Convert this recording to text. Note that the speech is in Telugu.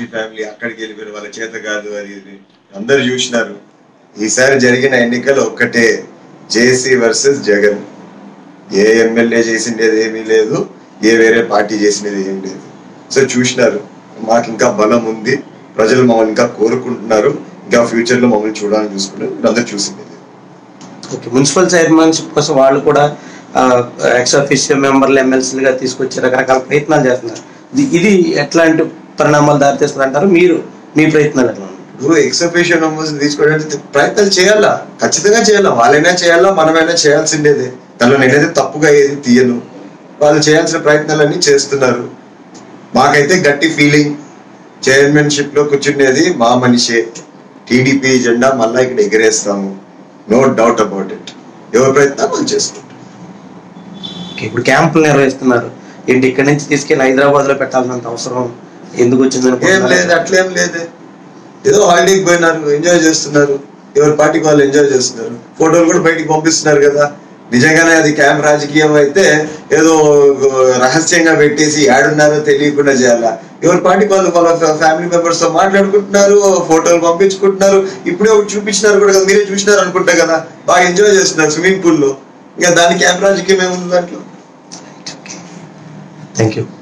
ఫ్యామిలీ అక్కడికి వెళ్ళిపోయిన వాళ్ళ చేత కాదు అది ఇది అందరు చూసినారు ఈసారి జరిగిన ఎన్నికలు ఒక్కటే జేసీ వర్సెస్ జగన్ ఏ ఎమ్మెల్యే చేసిండేది ఏమీ లేదు ఏ వేరే పార్టీ చేసినది ఏం లేదు సో చూసినారు మాకు ఇంకా బలం ఉంది ప్రజలు మమ్మల్ని ఇంకా కోరుకుంటున్నారు ఇంకా ఫ్యూచర్ లో మమ్మల్ని చూడాలని చూసుకున్నారు మీరు అందరు చూసింది ఓకే మున్సిపల్ చైర్మన్షిప్ కోసం వాళ్ళు కూడా ఎక్స్ ఆఫీషియో మెంబర్లు ఎమ్మెల్సీలుగా తీసుకొచ్చి రకరకాల ప్రయత్నాలు చేస్తున్నారు ఇది- ఇది ఎట్లాంటి పరిణామాలు దారితీస్తుంది అంటారు మీరు మీ ప్రయత్నాలు ఎట్లా ఉన్నాయి ఇప్పుడు ఎక్సపేషన్ మెంబర్స్ తీసుకోవడానికి ప్రయత్నాలు చేయాలా ఖచ్చితంగా చేయాలా వాళ్ళైనా చేయాలా మనమైనా చేయాల్సిండేదే దానిలో నేనైతే తప్పుగా ఏది తీయను వాళ్ళు చేయాల్సిన ప్రయత్నాలన్నీ చేస్తున్నారు మాకైతే గట్టి ఫీలింగ్ చైర్మన్షిప్ లో కూర్చునేది మా మనిషే టీడీపీ జెండా మళ్ళా ఇక్కడ ఎగిరేస్తాము నో డౌట్ అబౌట్ ఇట్ ఎవరి ప్రయత్నాలు వాళ్ళు చేసుకుంటారు ఓకే, ఇప్పుడు క్యాంపులు నిర్వహిస్తున్నారు ఏంటి ఇక్కడి నుంచి తీసుకెళ్లి హైదరాబాద్ లో పెట్టాల్సినంత అవసరం ఎందుకు వచ్చింది ఏం లేదు అనుకుంటున్నారు? అట్లేం లేదు ఏదో హాలిడేకి పోయినారు ఎంజాయ్ చేస్తున్నారు ఎవరి పార్టీకి వాళ్ళు ఎంజాయ్ చేస్తున్నారు ఫోటోలు కూడా బయటికి పంపిస్తున్నారు కదా నిజంగానే అది క్యాంప్ రాజకీయం అయితే ఏదో రహస్యంగా పెట్టేసి ఏడున్నారో తెలియకుండా చేయాలా ఎవరి పార్టీకి వాళ్ళు వాళ్ళ ఫ్యామిలీ మెంబర్స్ తో మాట్లాడుకుంటున్నారు ఫోటోలు పంపించుకుంటున్నారు ఇప్పుడే ఒకటి చూపించినారు కూడా కదా మీరే చూసినారు అనుకుంటా కదా బాగా ఎంజాయ్ చేస్తున్నారు స్విమ్మింగ్ పూల్ లో ఇంకా దానికి క్యాంప్ రాజకీయం ఏముంది దాంట్లో థ్యాంక్ యూ